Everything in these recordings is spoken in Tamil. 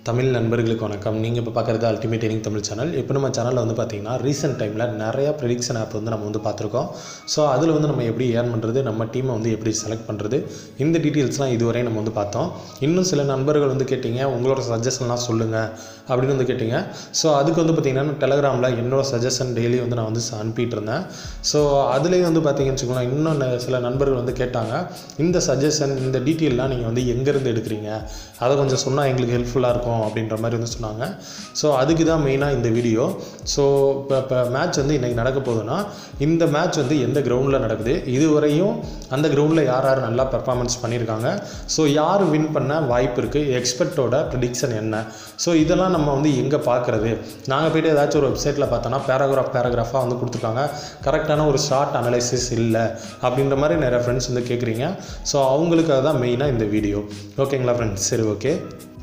தமிழ் நண்பர்களுக்கு வணக்கம் நீங்கள் இப்போ பார்க்குறது அல்டிமேட் ட்ரைனிங் தமிழ் சேனல் இப்போ நம்ம சேனலில் வந்து பார்த்தீங்கன்னா ரீசெண்ட் டைமில் நிறையா ப்ரெடிக்ஷன் ஆப் வந்து நம்ம வந்து பார்த்துருக்கோம் ஸோ அதில் வந்து நம்ம எப்படி ஏர்ன் பண்ணுறது நம்ம டீமை வந்து எப்படி செலக்ட் பண்ணுறது இந்த டீட்டெயில்ஸ்லாம் இதுவரை நம்ம வந்து பார்த்தோம் இன்னும் சில நண்பர்கள் வந்து கேட்டிங்க உங்களோட சஜஷன்லாம் சொல்லுங்கள் அப்படின்னு வந்து கேட்டிங்க ஸோ அதுக்கு வந்து பார்த்தீங்கன்னா டெலகிராமில் என்னோட சஜஷன் டெய்லி வந்து நான் வந்து அனுப்பிட்டு இருந்தேன் ஸோ அதுலேயும் வந்து பார்த்தீங்கன்னு வச்சுக்கோங்களேன் இன்னும் ந- சில நண்பர்கள் வந்து கேட்டாங்க இந்த சஜஷன் இந்த டீட்டெயிலாம் நீங்கள் வந்து எங்கேருந்து எடுக்கிறீங்க அதை கொஞ்சம் சொன்னால் எங்களுக்கு ஹெல்ப்ஃபுல்லாக இருக்கும் அப்படின்ற மாதிரி வந்து சொன்னாங்க ஸோ அதுக்கு தான் மெயினாக இந்த வீடியோ ஸோ இப்போ இப்போ மேட்ச் வந்து இன்றைக்கி நடக்க போகுதுன்னா இந்த மேட்ச் வந்து எந்த கிரவுண்டில் நடக்குது இதுவரையும் அந்த கிரவுண்டில் யார் யார் நல்லா பெர்ஃபார்மன்ஸ் பண்ணியிருக்காங்க ஸோ யார் வின் பண்ண வாய்ப்பு இருக்குது எக்ஸ்பெக்டோட ப்ரிடிக்ஷன் என்ன ஸோ இதெல்லாம் நம்ம வந்து எங்கே பார்க்குறது நாங்கள் போய்ட்டு ஏதாச்சும் ஒரு வெப்சைட்டில் பார்த்தோன்னா பேராகிராஃப் பேராகிராஃபாக வந்து கொடுத்துருக்காங்க கரெக்டான ஒரு ஷார்ட் அனலைசிஸ் இல்லை அப்படின்ற மாதிரி நிறைய ஃப்ரெண்ட்ஸ் வந்து கேட்குறீங்க ஸோ அவங்களுக்காக தான் மெயினாக இந்த வீடியோ ஓகேங்களா ஃப்ரெண்ட்ஸ் சரி ஓகே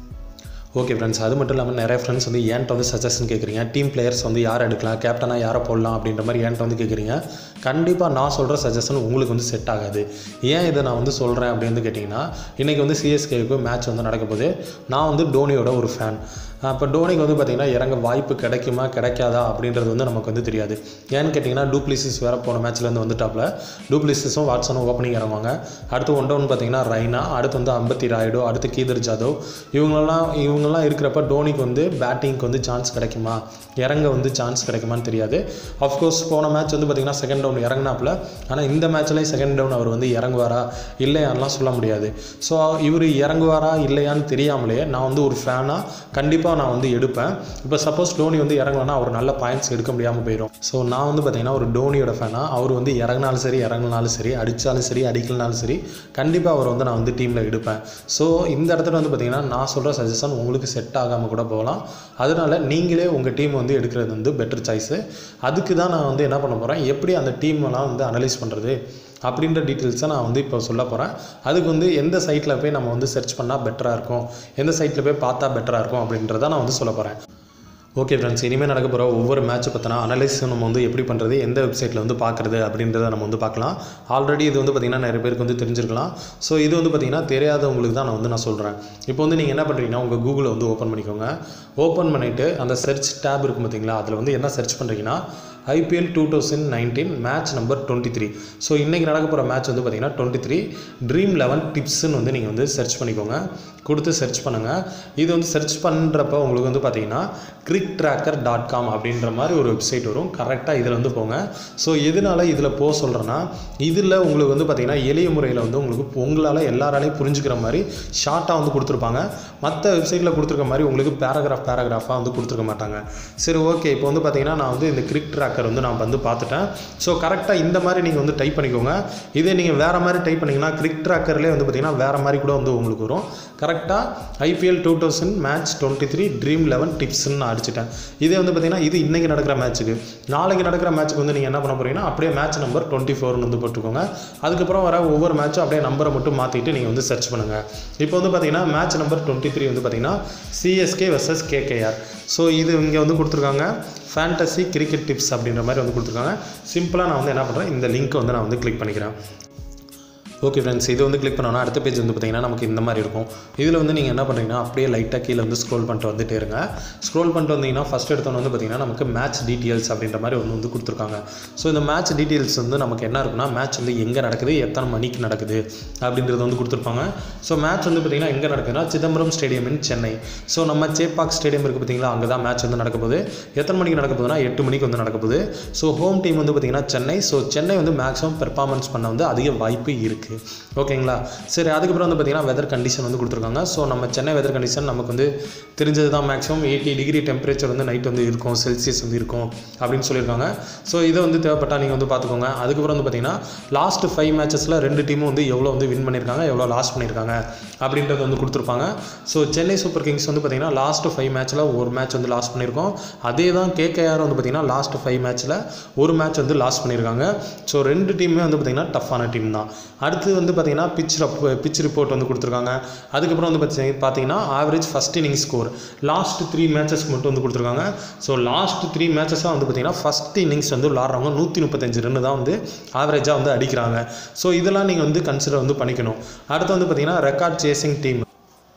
ஓகே ஃப்ரெண்ட்ஸ் அது மட்டும் இல்லாமல் நிறைய ஃப்ரெண்ட்ஸ் வந்து ஏன்ட்ட வந்து சஜஷன் கேட்குறீங்க டீம் பிளேயர்ஸ் வந்து யார் எடுக்கலாம் கேப்டனாக யாரை போடலாம் அப்படின்ற மாதிரி ஏன்ட்ட வந்து கேட்குறீங்க கண்டிப்பாக நான் சொல்கிற சஜஷன் உங்களுக்கு வந்து செட் ஆகாது ஏன் இதை நான் வந்து சொல்கிறேன் அப்படின்னு வந்து கேட்டிங்கன்னா இன்றைக்கி வந்து சிஎஸ்கேவுக்கு மேட்ச் வந்து நடக்க போகுது நான் வந்து டோனியோட ஒரு ஃபேன் அப்போ டோனிக்கு வந்து பார்த்திங்கன்னா இறங்க வாய்ப்பு கிடைக்குமா கிடைக்காதா அப்படின்றது வந்து நமக்கு வந்து தெரியாது ஏன்னு கேட்டிங்கன்னா டூப்ளிசிஸ் வேறு போன மேட்ச்லேருந்து வந்துட்டாப்ல டூப்ளிசிஸும் வாட்ஸனும் ஓப்பனிங் இறங்குவாங்க அடுத்து ஒன் டவுன் பார்த்தீங்கன்னா ரைனா அடுத்து வந்து அம்பத்தி ராயுடு அடுத்து கீதர் ஜாதவ் இவங்களெல்லாம் இவங்கெல்லாம் இருக்கிறப்ப டோனிக்கு வந்து பேட்டிங்க்கு வந்து சான்ஸ் கிடைக்குமா இறங்க வந்து சான்ஸ் கிடைக்குமான்னு தெரியாது அஃப்கோர்ஸ் போன மேட்ச் வந்து பார்த்திங்கன்னா செகண்ட் டவுன் இறங்கினாப்புல ஆனால் இந்த மேட்ச்லேயும் செகண்ட் டவுன் அவர் வந்து இறங்குவாரா இல்லையான்லாம் சொல்ல முடியாது ஸோ இவர் இறங்குவாரா இல்லையான்னு தெரியாமலே நான் வந்து ஒரு ஃபேனாக கண்டிப்பாக நான் வந்து எடுப்பேன் இப்போ சப்போஸ் டோனி வந்து இறங்கலன்னா அவர் நல்ல பாயிண்ட்ஸ் எடுக்க முடியாமல் போயிடும் ஸோ நான் வந்து பார்த்தீங்கன்னா ஒரு டோனியோட ஃபேனாக அவர் வந்து இறங்கினாலும் சரி இறங்கினாலும் சரி அடித்தாலும் சரி அடிக்கலனாலும் சரி கண்டிப்பாக அவர் வந்து நான் வந்து டீமில் எடுப்பேன் ஸோ இந்த இடத்துல வந்து பார்த்தீங்கன்னா நான் சொல்கிற சஜஷன் உங்களுக்கு செட் ஆகாமல் கூட போகலாம் அதனால நீங்களே உங்கள் டீம் வந்து எடுக்கிறது வந்து பெட்டர் சாய்ஸு அதுக்கு தான் நான் வந்து என்ன பண்ண போகிறேன் எப்படி அந்த டீம்லாம் வந்து அனலைஸ் பண்ணுறது அப்படின்ற டீட்டெயில்ஸை நான் வந்து இப்போ சொல்ல போகிறேன் அதுக்கு வந்து எந்த சைட்டில் போய் நம்ம வந்து சர்ச் பண்ணால் பெட்டராக இருக்கும் எந்த சைட்டில் போய் பார்த்தா பெட்டராக இருக்கும் அப்படின்றத நான் வந்து சொல்ல போகிறேன் ஓகே ஃப்ரெண்ட்ஸ் இனிமேல் நடக்க போகிற ஒவ்வொரு மேட்ச்சை பற்றினா அனலைஸ் நம்ம வந்து எப்படி பண்ணுறது எந்த வெப்சைட்டில் வந்து பார்க்குறது அப்படின்றத நம்ம வந்து பார்க்கலாம் ஆல்ரெடி இது வந்து பார்த்திங்கன்னா நிறைய பேருக்கு வந்து தெரிஞ்சிருக்கலாம் ஸோ இது வந்து பார்த்திங்கன்னா தெரியாதவங்களுக்கு தான் நான் வந்து நான் சொல்கிறேன் இப்போ வந்து நீங்கள் என்ன பண்ணுறீங்கன்னா உங்கள் கூகுளை வந்து ஓப்பன் பண்ணிக்கோங்க ஓப்பன் பண்ணிவிட்டு அந்த சர்ச் டேப் இருக்கும் பார்த்தீங்களா அதில் வந்து என்ன சர்ச் பண்ணுறீங்கன்னா IPL two thousand nineteen match number twenty three so இன்றைக்கி நடக்க போகிற மேட்ச் வந்து பார்த்திங்கன்னா டுவெண்ட்டி த்ரீ ட்ரீம் லெவன் டிப்ஸ்ன்னு வந்து நீங்கள் வந்து சர்ச் பண்ணிக்கோங்க கொடுத்து சர்ச் பண்ணுங்கள் இது வந்து சர்ச் பண்ணுறப்ப உங்களுக்கு வந்து பார்த்தீங்கன்னா கிரிக் ட்ராக்கர் டாட் காம் அப்படின்ற மாதிரி ஒரு வெப்சைட் வரும் கரெக்டாக இதில் வந்து போங்க ஸோ எதனால இதில் போக சொல்கிறேன்னா இதில் உங்களுக்கு வந்து பார்த்தீங்கன்னா எளிய முறையில் வந்து உங்களுக்கு உங்களால் எல்லாராலையும் புரிஞ்சுக்கிற மாதிரி ஷார்ட்டாக வந்து கொடுத்துருப்பாங்க மற்ற வெப்சைட்டில் கொடுத்துருக்க மாதிரி உங்களுக்கு பேராகிராஃப் பேராகிராஃபாக வந்து கொடுத்துருக்க மாட்டாங்க சரி ஓகே இப்போ வந்து பார்த்தீங்கன்னா நான் வந்து இந்த கிரிக் ட்ராக்கர் வந்து நான் வந்து பார்த்துட்டேன் ஸோ கரெக்டாக இந்த மாதிரி நீங்கள் வந்து டைப் பண்ணிக்கோங்க இதே நீங்கள் வேறு மாதிரி டைப் பண்ணிங்கன்னா கிரிக் ட்ராக்கர்லேயே வந்து பார்த்தீங்கன்னா வேறு மாதிரி கூட வந்து உங்களுக்கு வரும் கரெக்டாக IPL two thousand match twenty three Dream Eleven டிப்ஸ்ன்னு நான் அடிச்சிட்டேன் இதே வந்து பார்த்தீங்கன்னா இது இன்றைக்கி நடக்கிற மேட்ச்சுக்கு நாளைக்கு நடக்கிற மேட்ச்சுக்கு வந்து நீங்கள் என்ன பண்ண போறீங்கன்னா அப்படியே மேட்ச் நம்பர் டுவெண்ட்டி ஃபோர்னு வந்து போட்டுக்கோங்க அதுக்கப்புறம் வர ஒவ்வொரு மேட்சும் அப்படியே நம்பரை மட்டும் மாற்றிட்டு நீங்கள் வந்து சர்ச் பண்ணுங்கள் இப்போ வந்து பார்த்தீங்கன்னா மேட்ச் நம்பர் டுவெண்ட்டி த்ரீ வந்து பார்த்தீங்கன்னா சிஎஸ்கே வர்சஸ் கேகேஆர் ஸோ இது இங்கே வந்து கொடுத்துருக்காங்க ஃபேண்டசி கிரிக்கெட் டிப்ஸ் அப்படின்ற மாதிரி வந்து கொடுத்துருக்காங்க சிம்பிளாக நான் வந்து என்ன பண்ணுறேன் இந்த லிங்க்கை வந்து நான் வந்து கிளிக் பண்ணிக்கிறேன் ஓகே ஃப்ரெண்ட்ஸ் இது வந்து கிளிக் பண்ணோன்னா அடுத்த பேஜ் வந்து பார்த்தீங்கன்னா நமக்கு இந்த மாதிரி இருக்கும் இதில் வந்து நீங்கள் என்ன பண்ணுறீங்கன்னா அப்படியே லைட்டாக கீழே வந்து ஸ்க்ரோல் பண்ணிட்டு வந்துட்டே இருங்க ஸ்க்ரோல் பண்ணிட்டு வந்தீங்கன்னா ஃபஸ்ட் எடுத்தோன்னு வந்து பார்த்தீங்கன்னா நமக்கு மேட்ச் டீட்டெயில்ஸ் அப்படின்ற மாதிரி ஒன்று வந்து கொடுத்துருக்காங்க ஸோ இந்த மேட்ச் டீட்டெயில்ஸ் வந்து நமக்கு என்ன இருக்குன்னா மேட்ச் வந்து எங்கே நடக்குது எத்தனை மணிக்கு நடக்குது அப்படின்றது வந்து கொடுத்துருப்பாங்க ஸோ மேட்ச் வந்து பார்த்தீங்கன்னா எங்கே நடக்குதுன்னா Chidambaram stadium in Chennai so நம்ம சேப்பாக் ஸ்டேடியம் இருக்குது பார்த்தீங்களா அங்கே தான் மேட்ச் வந்து நடக்க போகுது எத்தனை மணிக்கு நடக்க போகுதுன்னா எட்டு மணிக்கு வந்து நடக்க போகுது ஸோ ஹோம் டீம் வந்து பார்த்தீங்கன்னா சென்னை ஸோ சென்னை வந்து மேக்ஸிமம் பெர்ஃபார்மன்ஸ் பண்ண வந்து அதிக வாய்ப்பு இருக்குது ஓகேங்களா சரி அதுக்கப்புறம் வந்து பார்த்தீங்கன்னா வெதர் கண்டிஷன் வந்து கொடுத்துருக்காங்க ஸோ நம்ம சென்னை வெதர் கண்டிஷன் நமக்கு வந்து தெரிஞ்சது தான் மேக்ஸிமம் எயிட்டி டிகிரி டெம்பரேச்சர் வந்து நைட் வந்து இருக்கும் செல்சியஸ் வந்து இருக்கும் அப்படின்னு சொல்லியிருக்காங்க ஸோ இதை வந்து தேவைப்பட்டால் நீங்கள் வந்து பார்த்துக்கோங்க அதுக்கப்புறம் வந்து பார்த்தீங்கன்னா லாஸ்ட் ஃபைவ் மேட்சஸில் ரெண்டு டீமும் வந்து எவ்வளோ வந்து வின் பண்ணியிருக்காங்க எவ்வளோ லாஸ் பண்ணியிருக்காங்க அப்படின்றது வந்து கொடுத்துருப்பாங்க ஸோ சென்னை சூப்பர் கிங்ஸ் வந்து பார்த்தீங்கன்னா லாஸ்ட் ஃபைவ் மேட்ச்சில் ஒரு மேட்ச் வந்து லாஸ் பண்ணியிருக்கோம் அதே தான் கேகேஆர் வந்து பார்த்தீங்கன்னா லாஸ்ட் ஃபைவ் மேட்ச்சில் ஒரு மேட்ச் வந்து லாஸ் பண்ணியிருக்காங்க ஸோ ரெண்டு டீமுமே வந்து பார்த்தீங்கன்னா டஃப்பான டீம் தான் அடுத்து வந்து பார்த்தீங்கன்னா பிச் பிச் ரிப்போர்ட் வந்து கொடுத்துருக்காங்க அதுக்கப்புறம் வந்து பார்த்தி- பார்த்தீங்கன்னா average first inning score last three மேட்சஸ்க்கு மட்டும் வந்து கொடுத்துருக்காங்க ஸோ லாஸ்ட் த்ரீ மேட்சஸாக வந்து பார்த்தீங்கன்னா ஃபஸ்ட் இன்னிங்ஸ் வந்து விளாட்றவங்க நூற்றி முப்பத்தஞ்சு ரன் தான் வந்து ஆவரேஜாக வந்து அடிக்கிறாங்க ஸோ இதெல்லாம் நீங்கள் வந்து கன்சிடர் வந்து பண்ணிக்கணும் அடுத்து வந்து பார்த்தீங்கன்னா record chasing team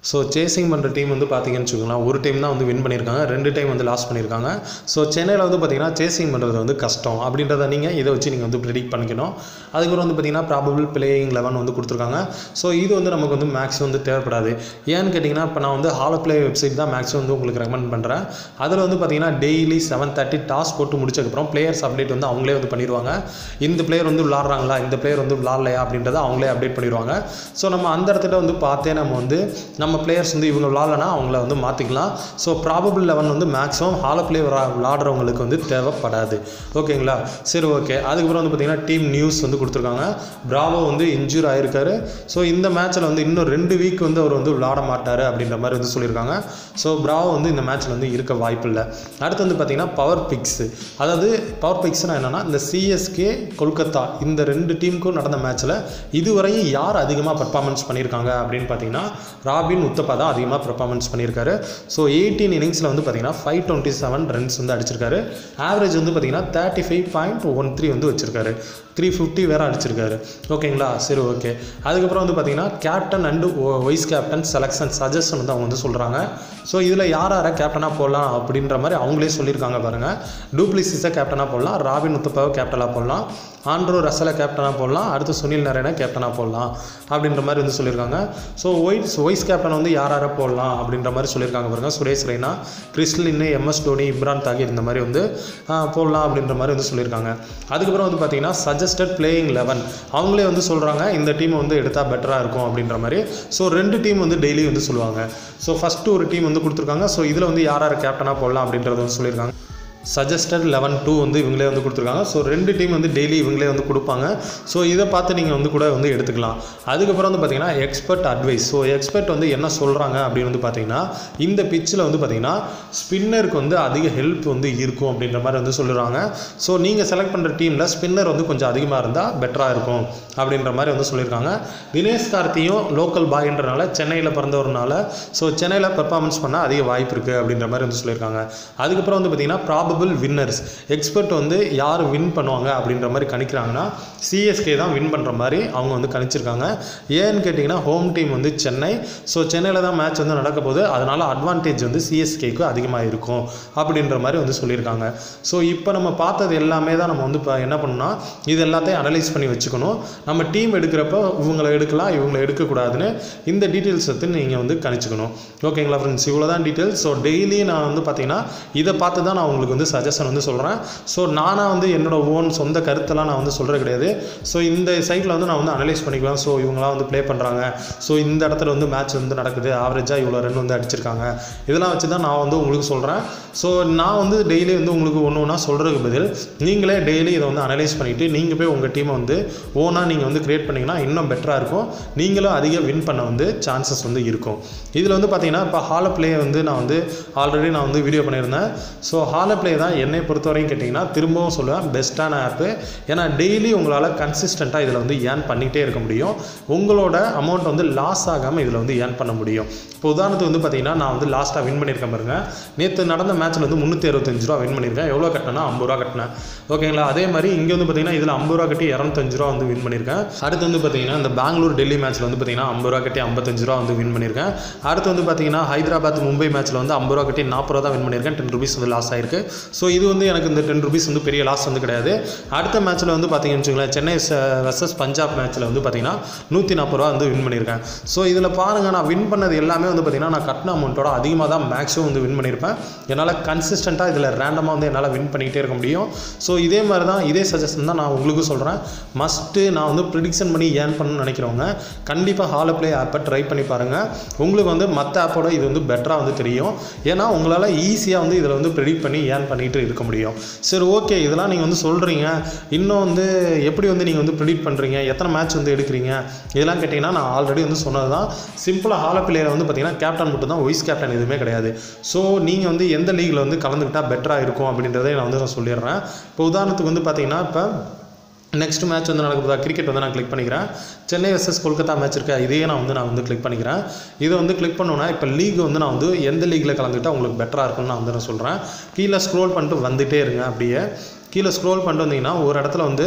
so chasing பண்ணுற டீம் வந்து பார்த்தீங்கன்னு வச்சுக்கோங்களேன் ஒரு டைம் தான் வந்து வின் பண்ணியிருக்காங்க ரெண்டு டைம் வந்து லாஸ் பண்ணியிருக்காங்க ஸோ சென்னையில் வந்து பார்த்தீங்கன்னா சேசிங் பண்ணுறது வந்து கஷ்டம் அப்படின்றத நீங்கள் இதை வச்சு நீங்கள் வந்து ப்ரெடிக்ட் பண்ணிக்கணும் அதுக்கப்புறம் வந்து பார்த்தீங்கன்னா ப்ராபபிள் பிளேயிங் லெவன் வந்து கொடுத்துருக்காங்க ஸோ இது வந்து நமக்கு வந்து மேக்ஸ் வந்து தேவைப்படாது ஏன்னு கேட்டிங்கன்னா இப்போ நான் வந்து ஹாலோ பிளே வெப்சைட் தான் மேக்ஸ் வந்து உங்களுக்கு ரெக்கமெண்ட் பண்ணுறேன் அதில் வந்து பார்த்தீங்கன்னா டெய்லி செவன் தேர்ட்டி டாஸ் போட்டு முடிச்சதுக்கப்புறம் பிளேயர்ஸ் அப்டேட் வந்து அவங்களே வந்து பண்ணிடுவாங்க இந்த பிளேயர் வந்து விளாட்றாங்களா இந்த பிளேயர் வந்து விளாட்லையா அப்படின்றத அவங்களே அப்டேட் பண்ணிடுவாங்க ஸோ நம்ம அந்த இடத்துல வந்து பார்த்தே நம்ம வந்து நம்ம பிளேயர்ஸ் வந்து இவங்க விளாட்லனா அவங்கள வந்து மாற்றிக்கலாம் ஸோ ப்ராபபிள் லெவன் வந்து மேக்ஸிமம் ஹாலோ பிளே விளாடுறவங்களுக்கு வந்து தேவைப்படாது ஓகேங்களா சரி ஓகே அதுக்கப்புறம் வந்து பார்த்தீங்கன்னா டீம் நியூஸ் வந்து கொடுத்துருக்காங்க பிராவோ வந்து இன்ஜூர் ஆயிருக்காரு ஸோ இந்த மேட்ச்சில் வந்து இன்னும் ரெண்டு வீக் வந்து அவர் வந்து விளாட மாட்டார் அப்படின்ற மாதிரி வந்து சொல்லியிருக்காங்க ஸோ பிராவோ வந்து இந்த மேட்ச்சில் வந்து இருக்க வாய்ப்பு இல்லை அடுத்து வந்து பார்த்தீங்கன்னா பவர் பிக்ஸ் அதாவது பவர் பிக்ஸ்னால் என்னென்னா இந்த சிஎஸ்கே கொல்கத்தா இந்த ரெண்டு டீமுக்கும் நடந்த மேட்ச்சில் இதுவரையும் யார் அதிகமாக பர்ஃபார்மன்ஸ் பண்ணியிருக்காங்க அப்படின்னு பார்த்தீங்கன்னா ராபின் உத்தப்பா தான் அதிகமாக பர்ஃபார்மன்ஸ் பண்ணியிருக்காரு ஸோ எயிட்டீன் இன்னிங்ஸில் வந்து பார்த்தீங்கன்னா ஃபைவ் டுவெண்ட்டி செவன் ரன்ஸ் வந்து அடிச்சிருக்காரு ஆவரேஜ் வந்து பார்த்தீங்கன்னா thirty five point one three வந்து வச்சிருக்காரு த்ரீ ஃபிஃப்டி வேறு அடிச்சிருக்காரு ஓகேங்களா சரி ஓகே அதுக்கப்புறம் வந்து பார்த்தீங்கன்னா captain and vice captain selection suggestion வந்து அவங்க வந்து சொல்கிறாங்க ஸோ இதில் யார் யாரை கேப்டனாக போடலாம் அப்படின்ற மாதிரி அவங்களே சொல்லியிருக்காங்க பாருங்கள் டூப்ளிசிஸை கேப்டனாக போடலாம் ராபின் உத்தப்பாவை கேப்டனாக போடலாம் ஆண்ட்ரோ ரசலை கேப்டனாக போடலாம் அடுத்து சுனில் நரேனை கேப்டனாக போடலாம் அப்படின்ற மாதிரி வந்து சொல்லியிருக்காங்க ஸோ ஒய்ஸ் வைஸ் கேப்டன் வந்து யார் யாரை போடலாம் அப்படின்ற மாதிரி சொல்லியிருக்காங்க பாருங்க சுரேஷ் ரெய்னா கிறிஸ்லின் எம்எஸ் டோனி இம்ரான் தாகிர் இந்த மாதிரி வந்து ஆ, போடலாம் அப்படின்ற மாதிரி வந்து சொல்லியிருக்காங்க அதுக்கப்புறம் வந்து பார்த்தீங்கன்னா சஜஸ்டட் பிளேயிங் லெவன் அவங்களே வந்து சொல்கிறாங்க இந்த டீம் வந்து எடுத்தால் பெட்டராக இருக்கும் அப்படின்ற மாதிரி ஸோ ரெண்டு டீம் வந்து டெய்லி வந்து சொல்லுவாங்க ஸோ ஃபஸ்ட்டு ஒரு டீம் வந்து கொடுத்துருக்காங்க ஸோ இதில் வந்து யார் யார் கேப்டனாக போடலாம் அப்படின்றத வந்து சொல்லியிருக்காங்க சஜஸ்டட் லெவன் டூ வந்து இவங்களே வந்து கொடுத்துருக்காங்க ஸோ ரெண்டு டீம் வந்து டெய்லி இவங்களே வந்து கொடுப்பாங்க ஸோ இதை பார்த்து நீங்கள் வந்து கூட வந்து எடுத்துக்கலாம் அதுக்கப்புறம் வந்து பார்த்தீங்கன்னா எக்ஸ்பர்ட் அட்வைஸ் ஸோ எக்ஸ்பர்ட் வந்து என்ன சொல்கிறாங்க அப்படின்னு வந்து பார்த்தீங்கன்னா இந்த பிச்சில் வந்து பார்த்தீங்கன்னா ஸ்பின்னருக்கு வந்து அதிக ஹெல்ப் வந்து இருக்கும் அப்படின்ற மாதிரி வந்து சொல்லுறாங்க ஸோ நீங்கள் செலக்ட் பண்ணுற டீமில் ஸ்பின்னர் வந்து கொஞ்சம் அதிகமாக இருந்தால் பெட்டராக இருக்கும் அப்படின்ற மாதிரி வந்து சொல்லியிருக்காங்க தினேஷ் கார்த்தியும் லோக்கல் பாய்ன்றனால சென்னையில் பிறந்தவர்னால ஸோ சென்னையில் பெர்ஃபார்மன்ஸ் பண்ண அதிக வாய்ப்பு இருக்குது அப்படின்ற மாதிரி வந்து சொல்லியிருக்காங்க அதுக்கப்புறம் வந்து பார்த்தீங்கன்னா ப்ராபபிள் வின்னர்ஸ் எக்ஸ்பர்ட் வந்து யார் வின் பண்ணுவாங்க அப்படின்ற மாதிரி கணிக்கிறாங்கன்னா சிஎஸ்கே தான் வின் பண்ணுற மாதிரி அவங்க வந்து கணிச்சிருக்காங்க ஏன்னு கேட்டிங்கன்னா ஹோம் டீம் வந்து சென்னை ஸோ சென்னையில் தான் மேட்ச் வந்து நடக்க போகுது அதனால் அட்வான்டேஜ் வந்து சிஎஸ்கேக்கு அதிகமாக இருக்கும் அப்படின்ற மாதிரி வந்து சொல்லியிருக்காங்க ஸோ இப்போ நம்ம பார்த்தது எல்லாமே தான் நம்ம வந்து இப்போ என்ன பண்ணணும்னா இது எல்லாத்தையும் அனலைஸ் பண்ணி வச்சுக்கணும் நம்ம டீம் எடுக்கிறப்ப இவங்களை எடுக்கலாம் இவங்களை எடுக்கக்கூடாதுன்னு இந்த டீட்டெயில்ஸ் வந்து நீங்கள் வந்து கணிச்சுக்கணும் ஓகேங்களா ஃப்ரெண்ட்ஸ் இவ்வளோ தான் டீட்டெயில்ஸ் ஸோ டெய்லி நான் வந்து பார்த்தீங்கன்னா இதை பார்த்து தான் நான் உங்களுக்கு வந்து சஜஷன் வந்து சொல்கிறேன் ஸோ நானாக வந்து என்னோட ஓன் சொந்த கருத்தெல்லாம் நான் வந்து சொல்கிறது கிடையாது ஸோ இந்த சைட்டில் வந்து நான் வந்து அனலைஸ் பண்ணிக்குவேன் ஸோ இவங்களாம் வந்து ப்ளே பண்ணுறாங்க ஸோ இந்த இடத்துல வந்து மேட்ச் வந்து நடக்குது ஆவரேஜாக இவ்வளோ ரன் வந்து அடிச்சிருக்காங்க இதெல்லாம் வச்சு தான் நான் வந்து உங்களுக்கு சொல்கிறேன் ஸோ நான் வந்து டெய்லி வந்து உங்களுக்கு ஒன்று ஒன்றா சொல்கிறதுக்கு பதில் நீங்களே டெய்லி இதை வந்து அனலைஸ் பண்ணிவிட்டு நீங்கள் போய் உங்கள் டீமை வந்து ஓனாக நீங்கள் வந்து க்ரியேட் பண்ணிங்கன்னா இன்னும் பெட்டராக இருக்கும் நீங்களும் அதிக வின் பண்ண வந்து சான்சஸ் வந்து இருக்கும் இதில் வந்து பார்த்தீங்கன்னா இப்போ ஹால ப்ளே வந்து நான் வந்து ஆல்ரெடி நான் வந்து வீடியோ பண்ணியிருந்தேன் ஸோ ஹால ப்ளே தான் என்னை பொறுத்த வரையும் கேட்டிங்கன்னா திரும்பவும் சொல்லுவேன் பெஸ்ட்டான ஆப்பு ஏன்னா டெய்லி உங்களால் கன்சிஸ்டண்ட்டாக இதில் வந்து ஏர்ன் பண்ணிகிட்டே இருக்க முடியும் உங்களோட அமௌண்ட் வந்து லாஸ் ஆகாமல் இதில் வந்து ஏர்ன் பண்ண முடியும் இப்போ உதாரணத்துக்கு வந்து பார்த்தீங்கன்னா நான் வந்து லாஸ்ட்டாக வின் பண்ணியிருக்கேன் பாருங்க நேற்று நடந்த மேட்ச்சில் வந்து முந்நூற்றி அறுபத்தஞ்சு ரூபா வின் பண்ணியிருக்கேன் எவ்வளோ கட்டினா ஐம்பது ரூபா கட்டினேன் ஓகேங்களா அதே மாதிரி இங்கே வந்து பார்த்தீங்கன்னா இதில் ஐம்பது ரூபா கட்டி இரநூத்தஞ்சு ரூபா வந்து வின் பண்ணியிருக்கேன் அடுத்து வந்து பார்த்தீங்கன்னா இந்த பெங்களூர் டெல்லி மேட்ச்சில் வந்து பார்த்தீங்கன்னா ஐம்பது ரூபா கட்டி ஐம்பத்தஞ்சு ரூபா வந்து வின் பண்ணியிருக்கேன் அடுத்து வந்து பார்த்தீங்கன்னா ஹைதராபாத் மும்பை மேட்ச்சில் வந்து ஐம்பது ரூபா கட்டி நாற்பது ரூபா தான் வின் பண்ணியிருக்கேன் டென் ருபீஸ் வந்து லாஸ் ஆயிருக்கு ஸோ இது வந்து எனக்கு இந்த டென் ருபீஸ் வந்து பெரிய லாஸ் வந்து கிடையாது அடுத்த மேட்ச்சில் வந்து பார்த்தீங்கன்னு வச்சுக்கோங்களேன் சென்னை வெர்சஸ் பஞ்சாப் மேட்ச்சில் வந்து பார்த்தீங்கன்னா நூற்றி நாற்பது ரூபா வந்து வின் பண்ணியிருக்கேன் ஸோ இதில் பாருங்கள் நான் வின் பண்ணது எல்லாமே வந்து பார்த்தீங்கன்னா நான் கட்டின அமௌண்ட்டோட அதிகமாக தான் மேக்ஸிமம் வந்து வின் பண்ணியிருப்பேன் என்னால் கன்சிஸ்டண்ட்டாக இதில் ரேண்டமாக வந்து என்னால் வின் பண்ணிக்கிட்டே இருக்க முடியும் ஸோ இதே மாதிரி தான் இதே சஜஷன் தான் நான் உங்களுக்கும் சொல்கிறேன் மஸ்ட்டு நான் வந்து ப்ரிடிக்ஷன் பண்ணி ஏர்ன் பண்ணணும்னு நினைக்கிறவங்க கண்டிப்பாக ஹால ப்ளே ஆப்பை ட்ரை பண்ணி பாருங்கள் உங்களுக்கு வந்து மற்ற ஆப்போட இது வந்து பெட்டராக வந்து தெரியும் ஏன்னா உங்களால் ஈஸியாக வந்து இதில் வந்து ப்ரெடிக்ட் பண்ணி ஏர்ன் பண்ணிட்டு இருக்க முடியும் சரி ஓகே இதெல்லாம் நீங்கள் வந்து சொல்கிறீங்க இன்னும் வந்து எப்படி வந்து நீங்கள் வந்து ப்ரெடிக்ட் பண்ணுறீங்க எத்தனை மேட்ச் வந்து எடுக்கிறீங்க இதெல்லாம் கேட்டிங்கன்னா நான் ஆல்ரெடி வந்து சொன்னது தான் சிம்பிளாக ஹால பிளேயர் வந்து பார்த்தீங்கன்னா கேப்டன் மட்டும் தான் வைஸ் கேப்டன் எதுவுமே கிடையாது ஸோ நீங்கள் வந்து எந்த லீகில் வந்து கலந்துக்கிட்டால் பெட்டராக இருக்கும் அப்படின்றதை நான் வந்து நான் சொல்லிடுறேன் இப்போ உதாரணத்துக்கு வந்து பார்த்தீங்கன்னா இப்போ நெக்ஸ்ட் மேட்ச் வந்து நடக்குதா கிரிக்கெட் வந்து நான் கிளிக் பண்ணிக்கிறேன் சென்னை வர்சஸ் கொல்கத்தா மேட்ச் இருக்கா இதையே நான் வந்து நான் வந்து கிளிக் பண்ணிக்கிறேன் இதை வந்து கிளிக் பண்ணோன்னா இப்போ லீக் வந்து நான் வந்து எந்த லீக்கில் கலந்துக்கிட்டா உங்களுக்கு பெட்டராக இருக்கும்னு நான் வந்து நான் சொல்கிறேன் கீழே ஸ்க்ரோல் பண்ணிட்டு வந்துட்டே இருங்க அப்படியே கீழே ஸ்க்ரோல் பண்ணிட்டு வந்தீங்கன்னா ஒரு இடத்துல வந்து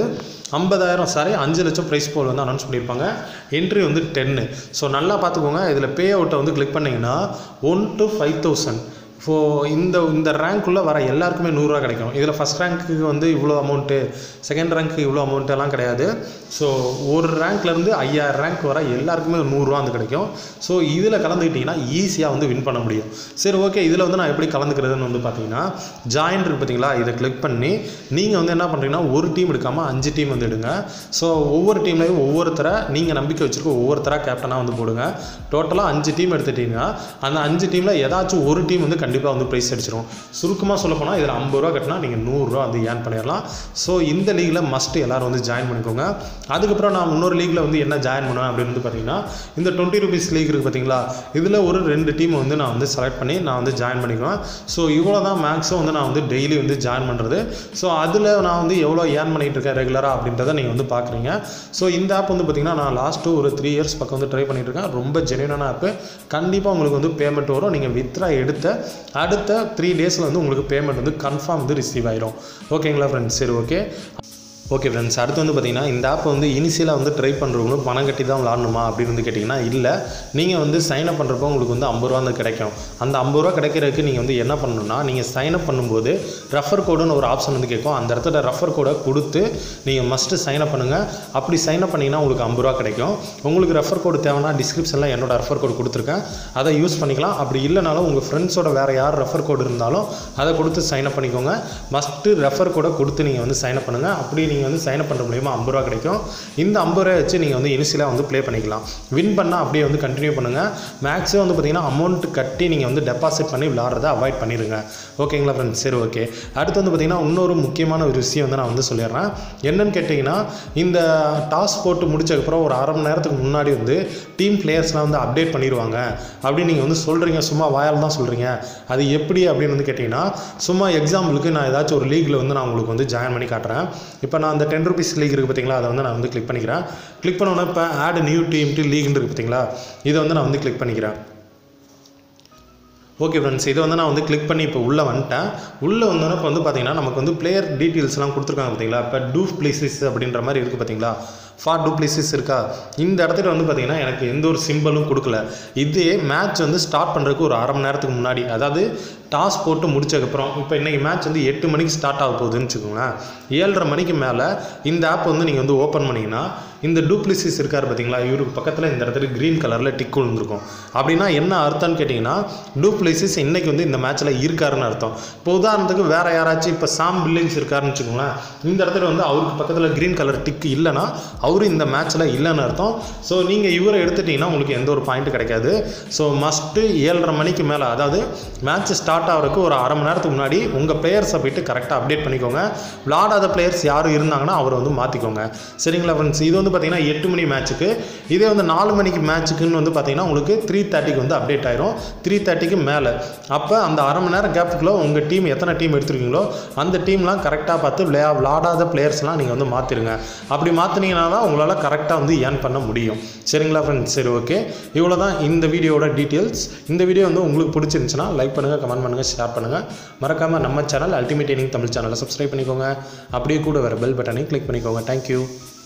ஐம்பதாயிரம் சாரி அஞ்சு லட்சம் ப்ரைஸ் போல் வந்து அனௌன்ஸ் பண்ணியிருப்பாங்க என்ட்ரி வந்து டென்னு ஸோ நல்லா பார்த்துக்கோங்க இதில் பே அவுட்டை வந்து கிளிக் பண்ணிங்கன்னா one two five thousand so இந்த இந்த ரேங்க்குள்ளே வர எல்லாருக்குமே நூறுரூவா கிடைக்கும் இதில் ஃபஸ்ட் ரேங்க்கு வந்து இவ்வளோ அமௌண்ட்டு செகண்ட் ரேங்க்கு இவ்வளோ அமௌண்ட் எல்லாம் கிடையாது ஸோ ஒரு ரேங்க்லேருந்து ஐயாயிரம் ரேங்க் வர எல்லாருக்குமே நூறுரூவா வந்து கிடைக்கும் ஸோ இதில் கலந்துக்கிட்டிங்கன்னா ஈஸியாக வந்து வின் பண்ண முடியும் சரி ஓகே இதில் வந்து நான் எப்படி கலந்துக்கிறதுன்னு வந்து பார்த்தீங்கன்னா ஜாயின் இருக்கு பார்த்தீங்களா இதை கிளிக் பண்ணி நீங்கள் வந்து என்ன பண்ணுறீங்கன்னா ஒரு டீம் எடுக்காமல் அஞ்சு டீம் வந்து எடுங்க ஸோ ஒவ்வொரு டீம்லையும் ஒவ்வொருத்தரை நீங்கள் நம்பிக்கை வச்சுருக்க ஒவ்வொருத்தராக கேப்டனாக வந்து போடுங்க டோட்டலாக அஞ்சு டீம் எடுத்துட்டீங்கன்னா அந்த அஞ்சு டீமில் ஏதாச்சும் ஒரு டீம் வந்து கண்டிப்பாக வந்து ப்ரைஸ் அடிச்சிடும் சுருக்கமாக சொல்ல போனால் இதில் ஐம்பது ரூபா கட்டினா நீங்கள் நூறுரூவா வந்து ஏர்ன் பண்ணிடலாம் ஸோ இந்த லீகில் மஸ்ட்டு எல்லோரும் வந்து ஜாயின் பண்ணிக்கோங்க அதுக்கப்புறம் நான் இன்னொரு லீகில் வந்து என்ன ஜாயின் பண்ணுவேன் அப்படின்னு வந்து பார்த்தீங்கன்னா இந்த டுவெண்ட்டி ருபீஸ் லீக் இருக்குது பார்த்தீங்களா இதில் ஒரு ரெண்டு டீம் வந்து நான் வந்து செலக்ட் பண்ணி நான் வந்து ஜாயின் பண்ணிக்குவேன் ஸோ இவ்வளோ தான் மேக்ஸும் வந்து நான் வந்து டெய்லி வந்து ஜாயின் பண்ணுறது ஸோ அதில் நான் வந்து எவ்வளோ ஏர்ன் பண்ணிகிட்டு இருக்கேன் ரெகுலராக அப்படின்றத நீங்கள் வந்து பார்க்குறீங்க ஸோ இந்த ஆப் வந்து பார்த்திங்கன்னா நான் லாஸ்ட்டு ஒரு த்ரீ இயர்ஸ் பக்கம் வந்து ட்ரை பண்ணிட்டு இருக்கேன் ரொம்ப ஜென்யூனான ஆப்பு கண்டிப்பாக உங்களுக்கு வந்து பேமெண்ட் வரும் நீங்கள் வித்ரா எடுத்த அடுத்த த்ரீ டேஸில் வந்து உங்களுக்கு பேமெண்ட் வந்து கன்ஃபார்ம் வந்து ரிசீவ் ஆயிரும் ஓகேங்களா ஃப்ரெண்ட்ஸ் சரி ஓகே ஓகே ஃப்ரெண்ட்ஸ் அடுத்து வந்து பார்த்தீங்கன்னா இந்த ஆப் வந்து இனிஷியலாக வந்து ட்ரை பண்ணுறவங்களும் பணம் கட்டி தான் விளாடணுமா அப்படின்னு வந்து கேட்டிங்கன்னா இல்லை நீங்கள் வந்து சைன் அப் பண்ணுறப்போ உங்களுக்கு வந்து ஐம்பது ரூபா வந்து கிடைக்கும் அந்த ஐம்பது ரூபா கிடைக்கிறதுக்கு நீங்கள் வந்து என்ன பண்ணணும்னா நீங்கள் சைன் அப் பண்ணும்போது ரெஃபர் கோடுன்னு ஒரு ஆப்ஷன் வந்து கேட்கும் அந்த இடத்துல ரெஃபர் கோடை கொடுத்து நீங்கள் மஸ்ட்டு சைன் அப் பண்ணுங்கள் அப்படி சைன் அப் பண்ணிங்கன்னா உங்களுக்கு ஐம்பது ரூபா கிடைக்கும் உங்களுக்கு ரெஃபர் கோடு தேவைன்னா டிஸ்கிரிப்ஷனில் என்னோட ரெஃபர் கோடு கொடுத்துருக்கேன் அதை யூஸ் பண்ணிக்கலாம் அப்படி இல்லைனாலும் உங்கள் ஃப்ரெண்ட்ஸோட வேறு யார் ரெஃபர் கோடு இருந்தாலும் அதை கொடுத்து சைன் அப் பண்ணிக்கோங்க மஸ்ட்டு ரெஃபர் கோடை கொடுத்து நீங்கள் வந்து சைன் அப் பண்ணுங்கள் அப்படி நீங்கள் வந்து சைன் அப் பண்ணுற மூலியமாக ஐம்பது ரூபா கிடைக்கும் இந்த ஐம்பது ரூபா வச்சு நீங்கள் வந்து இனிஷியலாக வந்து ப்ளே பண்ணிக்கலாம் வின் பண்ணால் அப்படியே வந்து கண்டினியூ பண்ணுங்கள் மேக்ஸிமம் வந்து பார்த்தீங்கன்னா அமௌண்ட் கட்டி நீங்கள் வந்து டெபாசிட் பண்ணி விளாட்றத அவாய்ட் பண்ணிடுங்க ஓகேங்களா ஃப்ரெண்ட்ஸ் சரி ஓகே அடுத்து வந்து பார்த்தீங்கன்னா இன்னொரு முக்கியமான ஒரு விஷயம் வந்து நான் வந்து சொல்லிடுறேன் என்னன்னு கேட்டிங்கன்னா இந்த டாஸ் போட்டு முடிச்சதுக்கப்புறம் ஒரு அரை மணி நேரத்துக்கு முன்னாடி வந்து டீம் பிளேயர்ஸ்லாம் வந்து அப்டேட் பண்ணிடுவாங்க அப்படின்னு நீங்கள் வந்து சொல்கிறீங்க சும்மா வாயால் தான் சொல்கிறீங்க அது எப்படி அப்படின்னு வந்து கேட்டிங்கன்னா சும்மா எக்ஸாம்பிளுக்கு நான் ஏதாச்சும் ஒரு லீகில் வந்து நான் உங்களுக்கு வந்து ஜாயின் பண்ணி காட்டுறேன் இப்போ நான் அந்த டென் ருபீஸ் லீக் இருக்குது பார்த்தீங்களா அதை வந்து நான் வந்து கிளிக் பண்ணிக்கிறேன் கிளிக் பண்ணோன்னே இப்போ ஆட் நியூ டீம் டு லீக்னு இருக்குது பார்த்தீங்களா இதை வந்து நான் வந்து கிளிக் பண்ணிக்கிறேன் ஓகே ஃப்ரெண்ட்ஸ் இதை வந்து நான் வந்து கிளிக் பண்ணி இப்போ உள்ளே வந்துட்டேன் உள்ளே வந்தோன்னே இப்போ வந்து பார்த்தீங்கன்னா நமக்கு வந்து பிளேயர் டீட்டெயில்ஸ்லாம் கொடுத்துருக்காங்க பார்த்தீங்களா இப்போ டூ பிளேசஸ் அப்படின்ற மாதிரி இருக்குது பார்த்தீங்களா ஃபார் டூப்ளிசிஸ் இருக்கா இந்த இடத்துல வந்து பார்த்தீங்கன்னா எனக்கு எந்த ஒரு சிம்பிளும் கொடுக்கல இதே மேட்ச் வந்து ஸ்டார்ட் பண்ணுறதுக்கு ஒரு அரை மணி நேரத்துக்கு முன்னாடி அதாவது டாஸ் போட்டு முடிச்சதுக்கப்புறம் இப்போ இன்றைக்கி மேட்ச் வந்து எட்டு மணிக்கு ஸ்டார்ட் ஆக போகுதுன்னு வச்சுக்கோங்களேன் ஏழரை மணிக்கு மேலே இந்த ஆப் வந்து நீங்கள் வந்து ஓப்பன் பண்ணிங்கன்னா இந்த டூப்ளிசிஸ் இருக்கார் பார்த்தீங்களா இவருக்கு பக்கத்தில் இந்த இடத்துல க்ரீன் கலரில் டிக் விழுந்திருக்கும் அப்படின்னா என்ன அர்த்தம்னு கேட்டிங்கன்னா டூப்ளிசிஸ் இன்னைக்கு வந்து இந்த மேட்ச்சில் இருக்காருன்னு அர்த்தம் இப்போ உதாரணத்துக்கு வேறு யாராச்சும் இப்போ சாம் பில்லிங்ஸ் இருக்காருன்னு வச்சுக்கோங்களேன் இந்த இடத்துல வந்து அவருக்கு பக்கத்தில் க்ரீன் கலர் டிக் இல்லைன்னா அவரு இந்த மேட்ச்சில் இல்லைன்னு அர்த்தம் ஸோ நீங்கள் இவரை எடுத்துட்டிங்கன்னா உங்களுக்கு எந்த ஒரு பாயிண்ட்டும் கிடைக்காது ஸோ மஸ்ட்டு ஏழரை மணிக்கு மேலே அதாவது மேட்ச் ஸ்டார்ட் ஆகிறதுக்கு ஒரு அரை மணி நேரத்துக்கு முன்னாடி உங்கள் பிளேயர்ஸை போயிட்டு கரெக்டாக அப்டேட் பண்ணிக்கோங்க விளாடாத பிளேயர்ஸ் யாரும் இருந்தாங்கன்னா அவரை வந்து மாற்றிக்கோங்க சரிங்களா ஃப்ரெண்ட்ஸ் இது வந்து பார்த்தீங்கன்னா எட்டு மணி மேட்ச்சுக்கு இதே வந்து நாலு மணிக்கு மேட்ச்சுக்குன்னு வந்து பார்த்தீங்கன்னா உங்களுக்கு த்ரீ தேர்ட்டிக்கு வந்து அப்டேட் ஆயிரும் த்ரீ தேர்ட்டிக்கு மேலே அப்போ அந்த அரை மணி நேரம் கேப்புக்குள்ளே உங்கள் டீம் எத்தனை டீம் எடுத்துருக்கீங்களோ அந்த டீம்லாம் கரெக்டாக பார்த்து விளையா விளாடாத பிளேயர்ஸ்லாம் நீங்கள் வந்து மாற்றிருங்க அப்படி மாற்றினீங்கன்னா தான் உங்களால் கரெக்டாக வந்து ஏர்ன் பண்ண முடியும் சரிங்களா ஃப்ரெண்ட்ஸ் சரி ஓகே இவ்வளோ தான் இந்த வீடியோட டீட்டெயில்ஸ் இந்த வீடியோ வந்து உங்களுக்கு பிடிச்சிருந்துச்சுன்னா லைக் பண்ணுங்கள் கமெண்ட் பண்ணுங்கள் ஷேர் பண்ணுங்கள் மறக்காமல் நம்ம சேனல் அல்டிமேட் ஏனிங் தமிழ் சேனலை சப்ஸ்கிரைப் பண்ணிக்கோங்க அப்படியே கூட வர பெல் பட்டனையும் கிளிக் பண்ணிக்கோங்க தேங்க்யூ